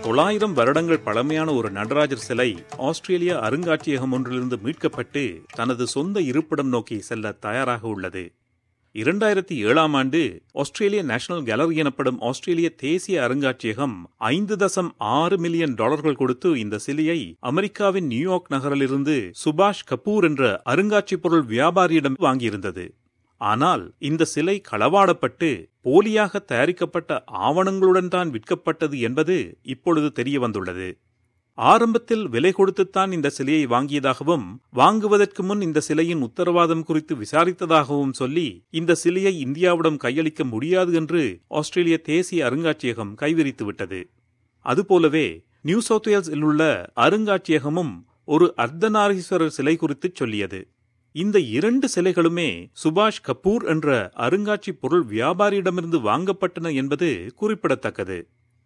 தொள்ளாயிரம் வருடங்கள் பழமையான ஒரு நடராஜர் சிலை ஆஸ்திரேலிய அருங்காட்சியகம் ஒன்றிலிருந்து மீட்கப்பட்டு தனது சொந்த இருப்பிடம் நோக்கி செல்ல தயாராக உள்ளது இரண்டாயிரத்தி ஏழாம் ஆண்டு ஆஸ்திரேலிய நேஷனல் கேலரி எனப்படும் ஆஸ்திரேலிய தேசிய அருங்காட்சியகம் ஐந்து தசம் ஆறு மில்லியன் டாலர்கள் கொடுத்து இந்த சிலையை அமெரிக்காவின் நியூயார்க் நகரிலிருந்து சுபாஷ் கபூர் என்ற அருங்காட்சி பொருள் வியாபாரியிடம் வாங்கியிருந்தது ஆனால் இந்த சிலை களவாடப்பட்டு போலியாக தயாரிக்கப்பட்ட ஆவணங்களுடன் தான் விற்கப்பட்டது என்பது இப்பொழுது தெரிய வந்துள்ளது ஆரம்பத்தில் விலை கொடுத்துத்தான் இந்த சிலையை வாங்கியதாகவும் வாங்குவதற்கு முன் இந்த சிலையின் உத்தரவாதம் குறித்து விசாரித்ததாகவும் சொல்லி இந்த சிலையை இந்தியாவிடம் கையளிக்க முடியாது என்று ஆஸ்திரேலிய தேசிய அருங்காட்சியகம் கைவிரித்துவிட்டது அதுபோலவே நியூ சவுத் வேல்ஸில் உள்ள அருங்காட்சியகமும் ஒரு அர்த்தநாரீஸ்வரர் சிலை குறித்து சொல்லியது இந்த இரண்டு சிலைகளுமே சுபாஷ் கபூர் என்ற அருங்காட்சி பொருள் வியாபாரியிடமிருந்து வாங்கப்பட்டன என்பது குறிப்பிடத்தக்கது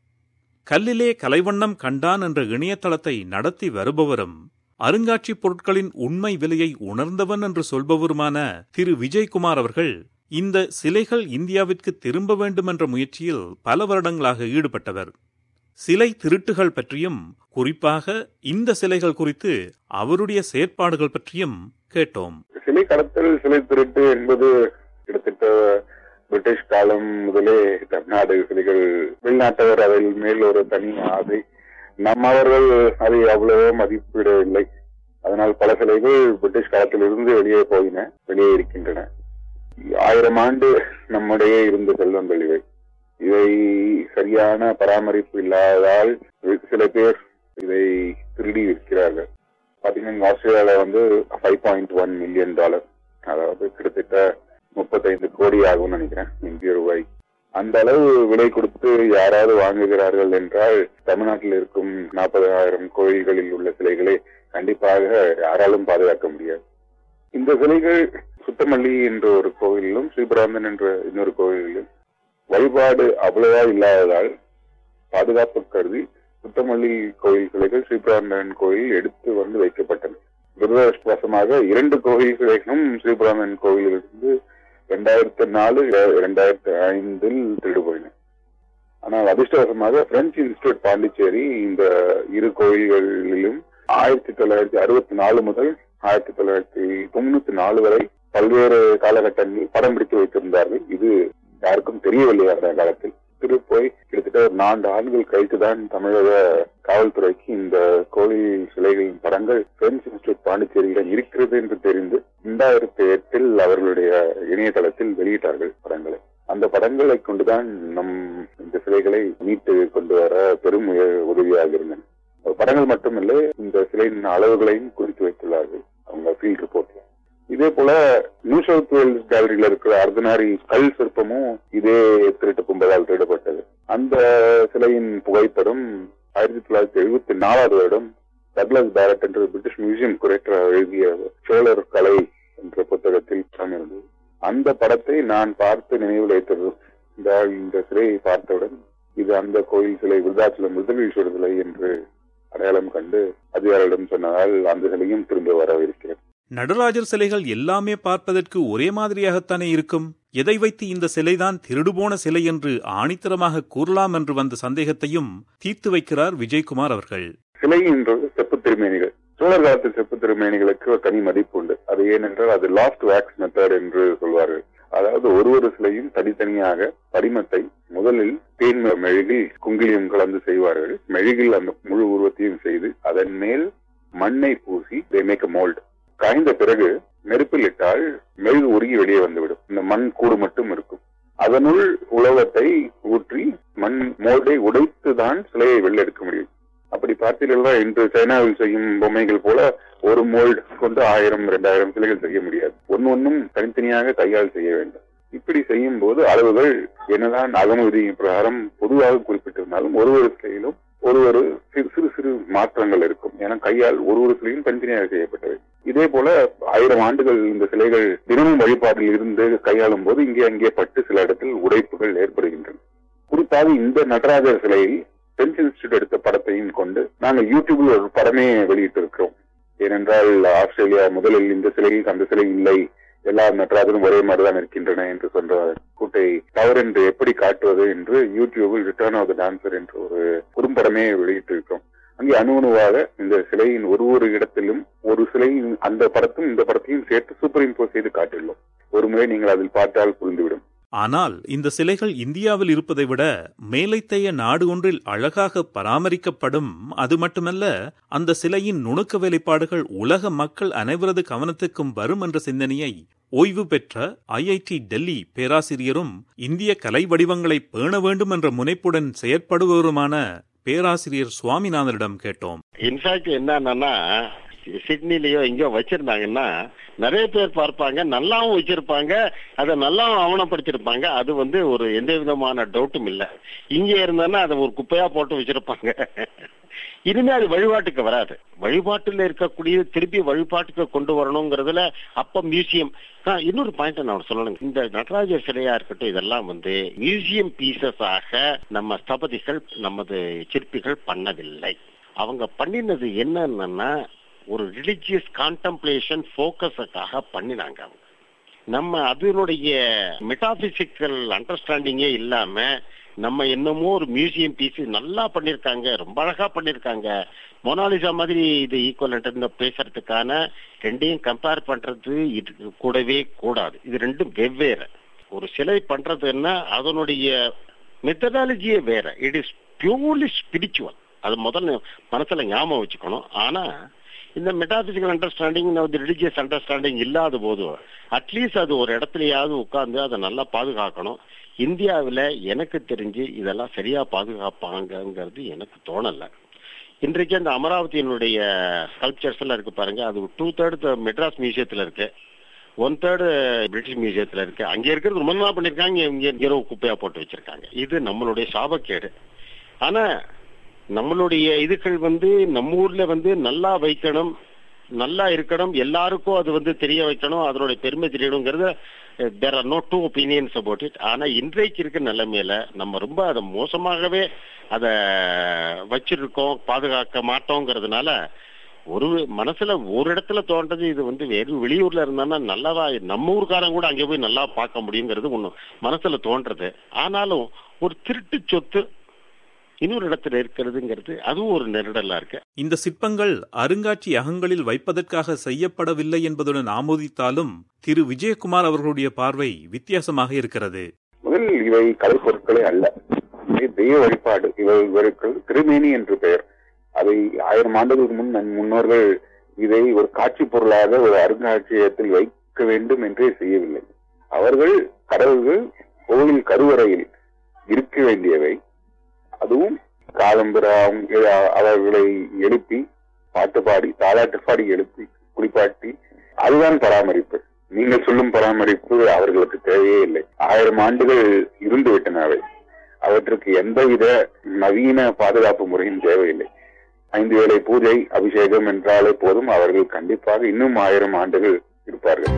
கல்லிலே கலைவண்ணம் கண்டான் என்ற இணையதளத்தை நடத்தி வருபவரும் அருங்காட்சி பொருட்களின் உண்மை விலையை உணர்ந்தவன் என்று சொல்பவருமான திரு விஜயகுமார் அவர்கள் இந்த சிலைகள் இந்தியாவிற்கு திரும்ப வேண்டும் என்ற முயற்சியில் பல வருடங்களாக ஈடுபட்டவர் சிலை திருட்டுகள் பற்றியும் குறிப்பாக இந்த சிலைகள் குறித்து அவருடைய செயற்பாடுகள் பற்றியும் கேட்டோம் சிலை கடத்தல் சிலை திருட்டு என்பது கிட்டத்தட்ட பிரிட்டிஷ் காலம் முதலே தமிழ்நாடு சிலைகள் வெளிநாட்டவர் அதில் மேல் ஒரு தனி ஆசை நம்மவர்கள் அதை அவ்வளவோ மதிப்பிடவில்லை அதனால் பல சிலைகள் பிரிட்டிஷ் காலத்திலிருந்து வெளியே போயின வெளியே இருக்கின்றன ஆயிரம் ஆண்டு நம்முடைய இருந்த செல்வங்கள் இவை இவை சரியான பராமரிப்பு இல்லாததால் சில பேர் இதை திருடி விற்கிறார்கள் பாத்தீங்கன்னா ஆஸ்திரேலியால வந்து five point one million dollar அதாவது கிட்டத்தட்ட முப்பத்தைந்து கோடி ஆகும்னு நினைக்கிறேன் இந்திய ரூபாய் அந்த அளவு விலை கொடுத்து யாராவது வாங்குகிறார்கள் என்றால் தமிழ்நாட்டில் இருக்கும் நாற்பதாயிரம் கோயில்களில் உள்ள சிலைகளை கண்டிப்பாக யாராலும் பாதுகாக்க முடியாது இந்த சிலைகள் சுத்தமல்லி என்ற ஒரு கோவிலிலும் ஸ்ரீபிராந்தன் என்ற இன்னொரு கோவிலிலும் வழிபாடு அவ்வளவா இல்லாததால் பாதுகாப்பு கருதி சுத்தமல்லி கோயில் சிலைகள் ஸ்ரீபிராந்தன் கோயில் எடுத்து வந்து வைக்கப்பட்டன துரதிருஷ்டவசமாக இரண்டு கோயில் சிலைகளும் ஸ்ரீபிராந்தன் கோயிலிலிருந்து இரண்டாயிரத்தி நாலு இரண்டாயிரத்தி ஐந்தில் திருடு போயின ஆனால் அதிர்ஷ்டவசமாக பிரெஞ்சு இன்ஸ்டியூட் பாண்டிச்சேரி இந்த இரு கோயில்களிலும் ஆயிரத்தி தொள்ளாயிரத்தி அறுபத்தி நாலு முதல் ஆயிரத்தி தொள்ளாயிரத்தி தொண்ணூத்தி நாலு வரை பல்வேறு காலகட்டங்களில் படம் பிடித்து வைத்திருந்தார்கள் இது யாருக்கும் தெரியவில்லை அந்த காலத்தில் திரு போய் கிட்டத்தட்ட ஒரு நான்கு ஆண்டுகள் கழித்துதான் தமிழக காவல்துறைக்கு இந்த கோயில் சிலைகளின் படங்கள் பிரெஞ்சு இன்ஸ்டியூட் பாண்டிச்சேரியிடம் இருக்கிறது என்று தெரிந்து இரண்டாயிரத்தி எட்டில் அவர்களுடைய இணையதளத்தில் வெளியிட்டார்கள் படங்களை அந்த படங்களை கொண்டுதான் நம் இந்த சிலைகளை மீட்டு கொண்டு வர பெரும் உதவியாக இருந்தன படங்கள் மட்டுமல்ல இந்த சிலையின் அளவுகளையும் குறித்து வைத்துள்ளார்கள் அவங்க ஃபீல்ட் ரிப்போர்ட்ல இதே போல நியூ சவுத் வேல்ஸ் கேலரியில இருக்கிற அர்த்தனாரி கல் சிற்பமும் இதே திருட்டு கும்பலால் திருடப்பட்டது அந்த சிலையின் புகைப்படம் ஆயிரத்தி தொள்ளாயிரத்தி எழுபத்தி நாலாவது வருடம் டக்ளஸ் பேரட் என்ற பிரிட்டிஷ் மியூசியம் குரேட்டர் எழுதிய சோழர் கலை என்ற புத்தகத்தில் இருந்தது அந்த படத்தை நான் பார்த்து நினைவில் வைத்தது இந்த சிலையை பார்த்தவுடன் இது அந்த கோயில் சிலை விருதாச்சலம் விருதவீஸ்வரர் சிலை என்று அடையாளம் கண்டு அதிகாரிகளிடம் சொன்னதால் அந்த சிலையும் திரும்ப வரவிருக்கிறது நடராஜர் சிலைகள் எல்லாமே பார்ப்பதற்கு ஒரே மாதிரியாகத்தானே இருக்கும் எதை வைத்து இந்த சிலைதான் திருடுபோன சிலை என்று ஆணித்தரமாக கூறலாம் என்று வந்த சந்தேகத்தையும் தீர்த்து வைக்கிறார் விஜயகுமார் அவர்கள் சிலை என்றது செப்பு திருமேனிகள் சோழர் காலத்து செப்பு திருமேனிகளுக்கு ஒரு தனி மதிப்பு உண்டு அது ஏனென்றால் அது லாஸ்ட் வேக்ஸ் மெத்தட் என்று சொல்வார்கள் அதாவது ஒரு ஒரு சிலையும் தனித்தனியாக படிமத்தை முதலில் தேன் மெழுகில் குங்கிலியம் கலந்து செய்வார்கள் மெழுகில் அந்த முழு உருவத்தையும் செய்து அதன் மேல் மண்ணை பூசி தே மேக் மோல்ட் காய்ந்த பிறகு நெருப்பில் இட்டால் மெழுகு உருகி வெளியே வந்துவிடும் இந்த மண் கூடு மட்டும் இருக்கும் அதனுள் உலகத்தை ஊற்றி மண் மோல்டை உடைத்துதான் சிலையை வெளியெடுக்க முடியும் அப்படி பார்த்தீர்களா இன்று சைனாவில் செய்யும் பொம்மைகள் போல ஒரு மோல்டு கொண்டு ஆயிரம் இரண்டாயிரம் சிலைகள் செய்ய முடியாது ஒன்னு ஒன்னும் தனித்தனியாக கையால் செய்ய வேண்டும் இப்படி செய்யும் போது அளவுகள் என்னதான் அகம விதி பிரகாரம் பொதுவாக குறிப்பிட்டிருந்தாலும் ஒரு ஒரு சிலையிலும் ஒரு ஒரு சிறு சிறு சிறு மாற்றங்கள் இருக்கும் ஏன்னா கையால் ஒரு ஒரு சிலையும் தனித்தனியாக செய்யப்பட்டவை இதே போல ஆயிரம் ஆண்டுகள் இந்த சிலைகள் தினமும் வழிபாட்டில் இருந்து கையாளும் போது இங்கே அங்கே பட்டு சில இடத்தில் உடைப்புகள் ஏற்படுகின்றன குறிப்பாக இந்த நடராஜர் சிலையை பிரெஞ்சு இன்ஸ்டியூட் எடுத்த படத்தையும் கொண்டு நாங்கள் யூடியூப்ல ஒரு படமே வெளியிட்டு இருக்கிறோம் ஏனென்றால் ஆஸ்திரேலியா முதலில் இந்த சிலை அந்த சிலை இல்லை எல்லா நடராஜரும் ஒரே மாதிரிதான் இருக்கின்றன என்று சொல்ற கூட்டை தவறென்று எப்படி காட்டுவது என்று யூடியூபில் ரிட்டர்ன் ஆஃப் த டான்சர் என்று ஒரு குறும்படமே வெளியிட்டிருக்கிறோம் அங்கே அணு அணுவாக இந்த சிலையின் ஒரு ஒரு இடத்திலும் ஒரு சிலை அந்த படத்தும் இந்த படத்தையும் சேர்த்து சூப்பர் இம்போஸ் செய்து காட்டியுள்ளோம் ஒரு முறை நீங்கள் அதில் பார்த்தால் புரிந்துவிடும் ஆனால் இந்த சிலைகள் இந்தியாவில் இருப்பதை விட மேலைத்தைய நாடு ஒன்றில் அழகாக பராமரிக்கப்படும் அது மட்டுமல்ல அந்த சிலையின் நுணுக்க வேலைப்பாடுகள் உலக மக்கள் அனைவரது கவனத்துக்கும் வரும் என்ற சிந்தனையை ஓய்வு பெற்ற ஐஐடி டெல்லி பேராசிரியரும் இந்திய கலை வடிவங்களை பேண வேண்டும் என்ற முனைப்புடன் செயற்படுபவருமான பேராசிரியர் சுவாமிநாதனிடம் கேட்டோம் இன்ஃபேக்ட் என்னன்னா சிட்னிலயோ எங்கேயோ வச்சிருந்தாங்கன்னா நிறைய பேர் பார்ப்பாங்க நல்லாவும் வச்சிருப்பாங்க அதை நல்லாவும் ஆவணப்படுத்திருப்பாங்க அது வந்து ஒரு எந்த விதமான டவுட்டும் இல்ல இங்க இருந்தான்னா அதை ஒரு குப்பையா போட்டு வச்சிருப்பாங்க இனிமே அது வழிபாட்டுக்கு வராது வழிபாட்டுல இருக்கக்கூடிய திருப்பி வழிபாட்டுக்கு கொண்டு வரணுங்கிறதுல அப்ப மியூசியம் இன்னொரு பாயிண்ட் நான் சொல்லணும் இந்த நடராஜர் சிலையா இருக்கட்டும் இதெல்லாம் வந்து மியூசியம் பீசஸ் ஆக நம்ம ஸ்தபதிகள் நமது சிற்பிகள் பண்ணதில்லை அவங்க பண்ணினது என்னன்னா ஒரு ரிலிஜியஸ் கான்டம்ப்ளேஷன் போக்கஸுக்காக பண்ணினாங்க அவங்க நம்ம அதனுடைய மெட்டாபிசிக்கல் அண்டர்ஸ்டாண்டிங்கே இல்லாம நம்ம என்னமோ ஒரு மியூசியம் பீஸ் நல்லா பண்ணிருக்காங்க ரொம்ப அழகா பண்ணிருக்காங்க மொனாலிசா மாதிரி இது ஈக்குவலண்ட் பேசுறதுக்கான ரெண்டையும் கம்பேர் பண்றது இது கூடவே கூடாது இது ரெண்டும் வெவ்வேறு ஒரு சிலை பண்றதுன்னா அதனுடைய மெத்தடாலஜியே வேற இட் இஸ் பியூர்லி ஸ்பிரிச்சுவல் அது முதல்ல மனசுல ஞாபகம் வச்சுக்கணும் ஆனா இந்த மெட்டாபிசிக்கல் அண்டர்ஸ்டாண்டிங் ரிலிஜியஸ் அண்டர்ஸ்டாண்டிங் இல்லாத போது அட்லீஸ்ட் அது ஒரு இடத்துலயாவது உட்கார்ந்து அதை நல்லா பாதுகாக்கணும் இந்தியாவில் எனக்கு தெரிஞ்சு இதெல்லாம் சரியா பாதுகாப்பாங்கிறது எனக்கு தோணல இன்றைக்கு அந்த அமராவதியினுடைய ஸ்கல்ப்சர்ஸ் எல்லாம் இருக்கு பாருங்க அது டூ தேர்ட் மெட்ராஸ் மியூசியத்துல இருக்கு ஒன் தேர்டு பிரிட்டிஷ் மியூசியத்துல இருக்கு அங்க இருக்கிறது ரொம்ப நாள் பண்ணிருக்காங்க இங்க இரவு குப்பையா போட்டு வச்சிருக்காங்க இது நம்மளுடைய சாபக்கேடு ஆனா நம்மளுடைய இதுகள் வந்து நம்ம ஊர்ல வந்து நல்லா வைக்கணும் நல்லா இருக்கணும் எல்லாருக்கும் அது வந்து தெரிய வைக்கணும் அதனுடைய பெருமை தெரியணுங்கிறது there are no two opinions about it ஆனா இன்றைக்கு இருக்க நிலைமையில நம்ம ரொம்ப அதை மோசமாகவே அதை வச்சிருக்கோம் பாதுகாக்க மாட்டோங்கிறதுனால ஒரு மனசுல ஒரு இடத்துல தோன்றது இது வந்து வேறு வெளியூர்ல இருந்தானா நல்லவா நம்ம ஊர்காரன் கூட அங்கே போய் நல்லா பார்க்க முடியுங்கிறது ஒண்ணு மனசுல தோன்றது ஆனாலும் ஒரு திருட்டு சொத்து இன்னொரு இடத்துல இருக்கிறதுங்கிறது அதுவும் ஒரு நெருடலா இருக்கு இந்த சிற்பங்கள் அருங்காட்சியகங்களில் வைப்பதற்காக செய்யப்படவில்லை என்பதுடன் ஆமோதித்தாலும் திரு விஜயகுமார் அவர்களுடைய பார்வை வித்தியாசமாக இருக்கிறது முதல் இவை கலைப்பொருட்களே அல்ல தெய்வ வழிபாடு இவருக்கு திருமேனி என்று பெயர் அதை ஆயிரம் ஆண்டுகளுக்கு முன் நம் முன்னோர்கள் இதை ஒரு காட்சி பொருளாக ஒரு அருங்காட்சியகத்தில் வைக்க வேண்டும் என்றே செய்யவில்லை அவர்கள் கடவுள்கள் கோவில் கருவறையில் இருக்க வேண்டியவை அதுவும் காலம்புற அவர்களை எழுப்பி பாட்டு பாடி தாலாட்டு பாடி எழுப்பி குளிப்பாட்டி அதுதான் பராமரிப்பு நீங்கள் சொல்லும் பராமரிப்பு அவர்களுக்கு தேவையே இல்லை ஆயிரம் ஆண்டுகள் இருந்து விட்டன அவை அவற்றுக்கு எந்தவித நவீன பாதுகாப்பு முறையும் தேவையில்லை ஐந்து வேளை பூஜை அபிஷேகம் என்றாலே போதும் அவர்கள் கண்டிப்பாக இன்னும் ஆயிரம் ஆண்டுகள் இருப்பார்கள்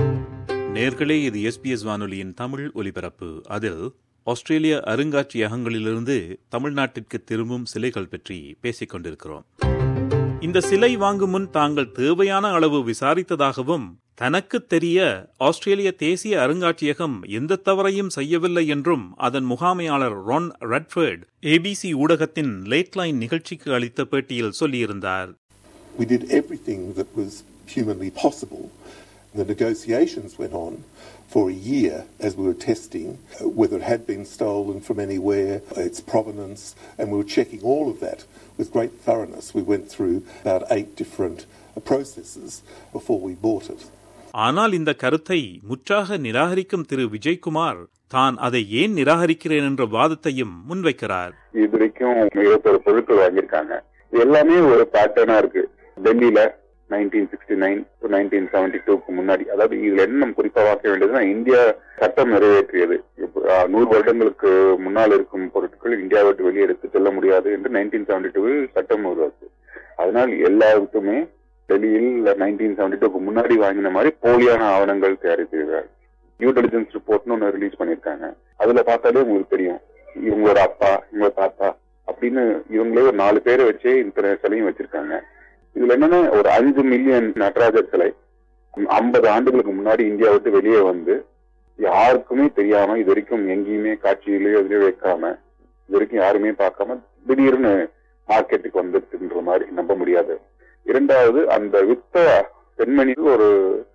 நேர்களே இது எஸ்பிஎஸ் வானொலியின் தமிழ் ஒலிபரப்பு அதில் ஆஸ்திரேலிய அருங்காட்சியகங்களிலிருந்து தமிழ்நாட்டிற்கு திரும்பும் சிலைகள் பற்றி பேசிக் கொண்டிருக்கிறோம் இந்த சிலை வாங்கும் முன் தாங்கள் தேவையான அளவு விசாரித்ததாகவும் தனக்கு தெரிய ஆஸ்திரேலிய தேசிய அருங்காட்சியகம் எந்த தவறையும் செய்யவில்லை என்றும் அதன் முகாமையாளர் ரான் ரெட்ஃபர்ட் ஏபிசி ஊடகத்தின் லேட்லைன் நிகழ்ச்சிக்கு அளித்த பேட்டியில் சொல்லியிருந்தார் We did everything that was humanly possible. The negotiations went on for a year as we were testing whether it had been stolen from anywhere, its provenance, and we were checking all of that with great thoroughness. We went through about eight different processes before we bought it. ஆனால் இந்த கருத்தை முற்றாக நிராகரிக்கும் திரு விஜய்குமார் தான் அதை ஏன் நிராகரிக்கிறேன் என்ற வாதத்தையும் முன்வைக்கிறார் இது வரைக்கும் இருபத்தொரு பொருட்கள் வாங்கியிருக்காங்க இது எல்லாமே ஒரு பேட்டர்னா இருக்கு டெல்லியில nineteen sixty nine nineteen seventy டூக்கு முன்னாடி அதாவது இதுல என்ன நம்ம குறிப்பா பார்க்க வேண்டியதுன்னா இந்தியா சட்டம் நிறைவேற்றியது நூறு வருடங்களுக்கு முன்னால் இருக்கும் பொருட்கள் இந்தியா விட்டு வெளியே எடுத்து செல்ல முடியாது என்று நைன்டீன் செவன்டி டூவில் சட்டம் உருவாச்சு அதனால் எல்லாருக்குமே டெல்லியில் நைன்டீன் செவன்டி டூக்கு முன்னாடி வாங்கின மாதிரி போலியான ஆவணங்கள் தயாரித்திருக்கிறார் நியூ டெலிஜென்ஸ் ரிப்போர்ட்னு ஒன்று ரிலீஸ் பண்ணிருக்காங்க அதுல பார்த்தாலே உங்களுக்கு தெரியும் இவங்களோட அப்பா இவங்களோட தாத்தா அப்படின்னு இவங்களே ஒரு நாலு பேரை வச்சே இத்தனை சிலையும் வச்சிருக்காங்க இதுல என்னன்னா ஒரு அஞ்சு மில்லியன் நடராஜர் சிலை ஐம்பது ஆண்டுகளுக்கு முன்னாடி இந்தியா விட்டு வெளியே வந்து யாருக்குமே தெரியாம இது வரைக்கும் எங்கேயுமே காட்சியிலேயே எதுலயும் வைக்காம இது வரைக்கும் யாருமே பார்க்காம திடீர்னு மார்க்கெட்டுக்கு வந்துட்டுன்ற மாதிரி நம்ப முடியாது இரண்டாவது அந்த வித்த பெண்மணி ஒரு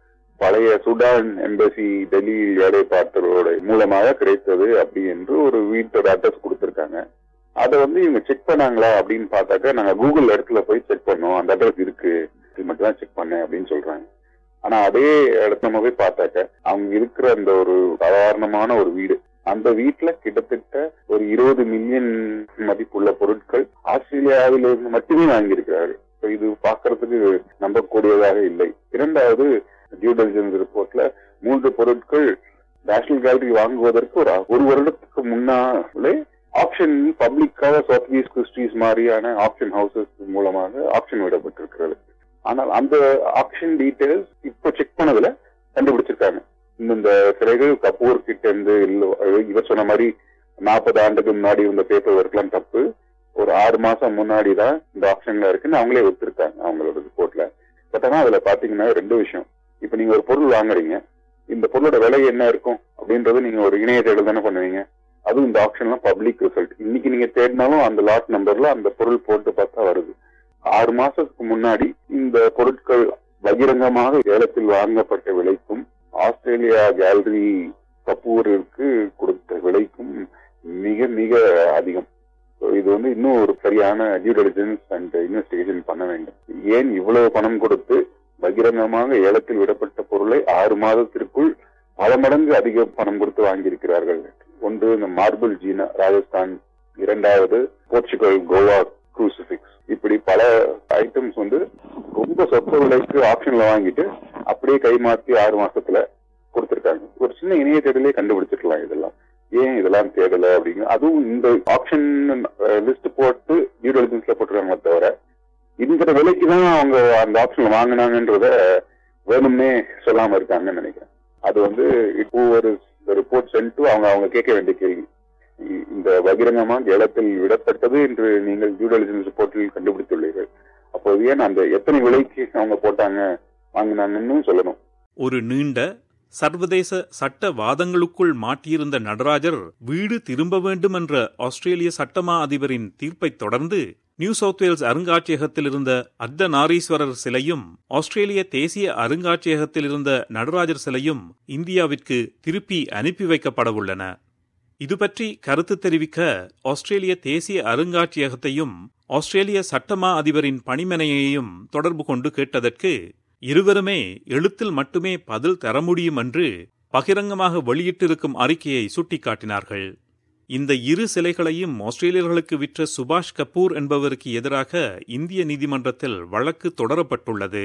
பழைய சுடான் எம்பசி டெல்லியில் வேலை பார்த்தவரோட மூலமாக கிடைத்தது அப்படி என்று ஒரு வீட்டோட அட்ரஸ் கொடுத்திருக்காங்க அதை வந்து இவங்க செக் பண்ணாங்களா அப்படின்னு பார்த்தாக்க நாங்க கூகுள் இடத்துல போய் செக் பண்ணோம் அந்த அட்ரஸ் இருக்கு இது மட்டும் தான் செக் பண்ணேன் அப்படின்னு சொல்றாங்க ஆனா அதே இடத்துல நம்ம போய் பார்த்தாக்க அவங்க இருக்கிற அந்த ஒரு சாதாரணமான ஒரு வீடு அந்த வீட்டுல கிட்டத்தட்ட ஒரு இருபது மில்லியன் மதிப்புள்ள பொருட்கள் ஆஸ்திரேலியாவில் இருந்து மட்டுமே வாங்கியிருக்கிறாரு So இது பார்க்கறதுக்கு நம்பக்கூடியதாக இல்லை இரண்டாவது டியூ டெலிஜென்ஸ் ரிப்போர்ட்ல மூன்று பொருட்கள் நேஷனல் கேலரி வாங்குவதற்கு ஒரு ஒரு வருடத்துக்கு முன்னாலே ஆப்ஷன் பப்ளிக்காக சோத்வீஸ் கிறிஸ்டிஸ் மாதிரியான ஆப்ஷன் ஹவுசஸ் மூலமாக ஆப்ஷன் விடப்பட்டிருக்கிறது ஆனால் அந்த ஆப்ஷன் டீடைல்ஸ் இப்போ செக் பண்ணதுல கண்டுபிடிச்சிருக்காங்க இந்த சிலைகள் கபூர் கிட்ட இருந்து இல்ல இவர் சொன்ன மாதிரி நாற்பது ஆண்டுக்கு முன்னாடி இருந்த பேப்பர் ஒர்க்லாம் தப்பு ஒரு ஆறு மாசம் முன்னாடி தான் இந்த ஆப்ஷன்ல இருக்குன்னு அவங்களே ஒத்துருக்காங்க அவங்களோட ரிப்போர்ட்ல பட் ஆனா அதுல பாத்தீங்கன்னா ரெண்டு விஷயம் இப்ப நீங்க ஒரு பொருள் வாங்குறீங்க இந்த பொருளோட விலை என்ன இருக்கும் அப்படின்றது நீங்க ஒரு இணைய தேடல் தானே பண்ணுவீங்க அதுவும் இந்த ஆப்ஷன்லாம் பப்ளிக் ரிசல்ட் இன்னைக்கு நீங்க தேடினாலும் அந்த லாட் நம்பர்ல அந்த பொருள் போட்டு பார்த்தா வருது ஆறு மாசத்துக்கு முன்னாடி இந்த பொருட்கள் பகிரங்கமாக ஏலத்தில் வாங்கப்பட்ட விலைக்கும் ஆஸ்திரேலியா கேலரி கபூருக்கு கொடுத்த விலைக்கும் மிக மிக அதிகம் So இது வந்து இன்னும் ஒரு சரியான டியூ டெலிஜென்ஸ் அண்ட் இன்வெஸ்டிகேஷன் பண்ண வேண்டும் ஏன் இவ்வளவு பணம் கொடுத்து பகிரங்கமாக ஏலத்தில் விடப்பட்ட பொருளை ஆறு மாதத்திற்குள் பல மடங்கு அதிக பணம் கொடுத்து வாங்கியிருக்கிறார்கள் ஒன்று இந்த மார்பிள் ஜீனா ராஜஸ்தான் இரண்டாவது போர்ச்சுகல் கோவா குரூசிபிக்ஸ் இப்படி பல ஐட்டம்ஸ் வந்து ரொம்ப சொத்த விலைக்கு ஆப்ஷன்ல வாங்கிட்டு அப்படியே கைமாத்தி ஆறு மாசத்துல கொடுத்திருக்காங்க ஒரு சின்ன இணைய தேடலே கண்டுபிடிச்சிருக்கலாம் இதெல்லாம் ஏன் இதெல்லாம் தேடல அப்படின்னு அதுவும் இந்த ஆப்ஷன் லிஸ்ட் போட்டு டியூ டெலிஜென்ஸ்ல போட்டிருக்காங்களே தவிர இந்த விலைக்கு தான் அவங்க அந்த ஆப்ஷன்ல வாங்கினாங்கன்றத வேணும்னே சொல்லாம இருக்காங்கன்னு நினைக்கிறேன் அது வந்து இப்போ ஒரு ரிப்போர்ட் சென்ட் அவங்க அவங்க கேட்க வேண்டிய கேள்வி இ- இந்த பகிரங்கமாக ஏலத்தில் விடப்பட்டது என்று நீங்கள் டியூ டெலிஜென்ஸ் ரிப்போர்ட்டில் கண்டுபிடித்துள்ளீர்கள் அப்போது ஏன் அந்த எத்தனை விலைக்கு அவங்க போட்டாங்க வாங்கினாங்கன்னு சொல்லணும் ஒரு நீண்ட சர்வதேச சட்ட வாதங்களுக்குள் மாட்டியிருந்த நடராஜர் வீடு திரும்ப வேண்டும் என்ற ஆஸ்திரேலிய சட்டமா அதிபரின் தீர்ப்பைத் தொடர்ந்து நியூ சவுத் வேல்ஸ் அருங்காட்சியகத்தில் இருந்த அர்த்தநாரீஸ்வரர் சிலையும் ஆஸ்திரேலிய தேசிய அருங்காட்சியகத்தில் இருந்த நடராஜர் சிலையும் இந்தியாவிற்கு திருப்பி அனுப்பி வைக்கப்படவுள்ளன இதுபற்றி கருத்து தெரிவிக்க ஆஸ்திரேலிய தேசிய அருங்காட்சியகத்தையும் ஆஸ்திரேலிய சட்டமா அதிபரின் பணிமனையையும் தொடர்பு கொண்டு கேட்டதற்கு இருவருமே எழுத்தில் மட்டுமே பதில் தர முடியும் என்று பகிரங்கமாக வெளியிட்டிருக்கும் அறிக்கையை சுட்டிக்காட்டினார்கள் இந்த இரு சிலைகளையும் ஆஸ்திரேலியர்களுக்கு விற்ற சுபாஷ் கபூர் என்பவருக்கு எதிராக இந்திய நீதிமன்றத்தில் வழக்கு தொடரப்பட்டுள்ளது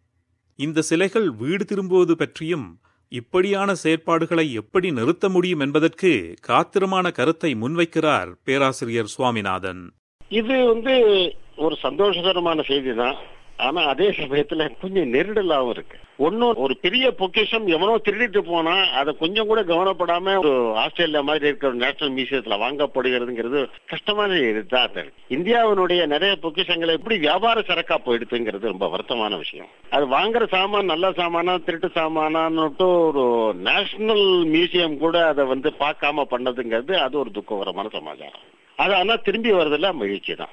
இந்த சிலைகள் வீடு திரும்புவது பற்றியும் இப்படியான செயற்பாடுகளை எப்படி நிறுத்த முடியும் என்பதற்கு காத்திரமான கருத்தை முன்வைக்கிறார் பேராசிரியர் சுவாமிநாதன் இது வந்து ஒரு சந்தோஷகரமான செய்தி தான் ஆனா அதே சமயத்துல கொஞ்சம் நெருடலாவும் இருக்கு ஒன்னும் ஒரு பெரிய பொக்கிஷம் எவனோ திருடிட்டு போனா அதை கொஞ்சம் கூட கவனப்படாம ஒரு ஆஸ்திரேலியா மாதிரி இருக்கிற ஒரு நேஷனல் மியூசியத்துல வாங்கப்படுகிறதுங்கிறது கஷ்டமான இதுதான் அது. இந்தியாவினுடைய நிறைய பொக்கிஷங்களை எப்படி வியாபார சரக்கா போயிடுதுங்கிறது ரொம்ப வருத்தமான விஷயம் அது வாங்குற சாமான் நல்ல சாமானா திருட்டு சாமானான்னுட்டு ஒரு நேஷனல் மியூசியம் கூட அதை வந்து பார்க்காம பண்ணதுங்கிறது அது ஒரு துக்ககரமான சமாச்சாரம் அது ஆனா திரும்பி வர்றதுல மகிழ்ச்சி தான்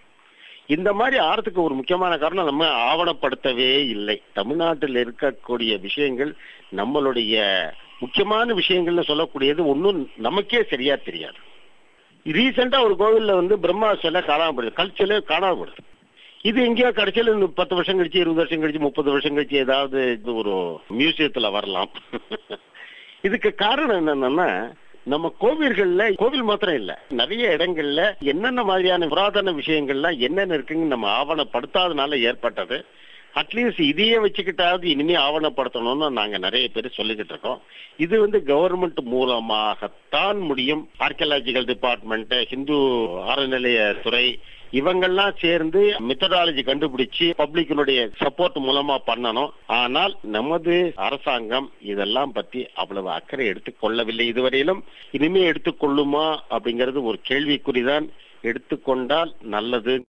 இந்த மாதிரி ஆறதுக்கு ஒரு முக்கியமான காரணம் நம்ம ஆவணப்படுத்தவே இல்லை தமிழ்நாட்டில் இருக்கக்கூடிய விஷயங்கள் நம்மளுடைய முக்கியமான விஷயங்கள்னு சொல்லக்கூடியது ஒன்றும் நமக்கே சரியா தெரியாது ரீசெண்டா ஒரு கோவில்ல வந்து பிரம்மா சிலை காணாம போயிடுது கல் சிலை காணாம போயிடுது இது எங்கேயோ கடைசியில இந்த பத்து வருஷம் கழிச்சு இருபது வருஷம் கழிச்சு முப்பது வருஷம் கழிச்சு ஏதாவது இது ஒரு மியூசியத்துல வரலாம் இதுக்கு காரணம் என்னன்னா நம்ம கோவில்கள்ல கோவில் மாத்திரம் இல்ல நிறைய இடங்கள்ல என்னென்ன மாதிரியான புராதன விஷயங்கள்லாம் என்னென்ன இருக்குன்னு நம்ம ஆவணப்படுத்தாதனால ஏற்பட்டது அட்லீஸ்ட் இதையே வச்சுக்கிட்டாவது இனிமே ஆவணப்படுத்தணும்னு நாங்க நிறைய பேர் சொல்லிக்கிட்டு இருக்கோம் இது வந்து கவர்மெண்ட் மூலமாகத்தான் முடியும் ஆர்கியலாஜிக்கல் டிபார்ட்மெண்ட் ஹிந்து அறநிலையத்துறை இவங்கெல்லாம் சேர்ந்து மெத்தடாலஜி கண்டுபிடிச்சு பப்ளிக்கினுடைய சப்போர்ட் மூலமா பண்ணணும் ஆனால் நமது அரசாங்கம் இதெல்லாம் பத்தி அவ்வளவு அக்கறை எடுத்துக்கொள்ளவில்லை இதுவரையிலும் இனிமே எடுத்துக்கொள்ளுமா அப்படிங்கிறது ஒரு கேள்விக்குறிதான் எடுத்துக்கொண்டால் நல்லது